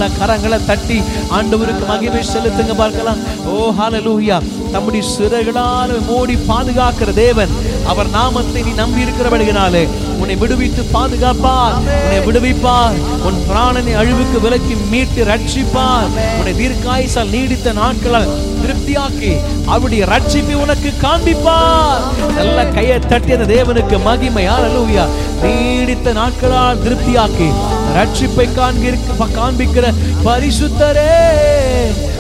நல்ல கரங்களை தட்டி ஆண்டவருக்கு மகிமை செலுத்துங்க பார்க்கலாம் ஓ ஹalleluya தம்முடைய சிறைகளால் மூடி பாதுகாக்கிற தேவன் அவர் நாமத்தை நீ நம்பி இருக்கிறபடியினாலே உன்னை விடுவித்து பாதுகாப்பார் உன்னை விடுவிப்பார் உன் பிராணனை அழிவுக்கு விலக்கி மீட்டு ரட்சிப்பார் உன்னை தீர்க்காயுசால் நீடித்த நாட்களால் திருப்தியாக்கி அவருடைய ரட்சிப்பை உனக்கு காண்பிப்பார் நல்ல கையை தட்டி அந்த தேவனுக்கு மகிமை ஹalleluya நீடித்த நாட்களால் திருப்தியாக்கி ரட்சிப்பை காண்கிற காண்பிக்கிற பரிசுத்தரே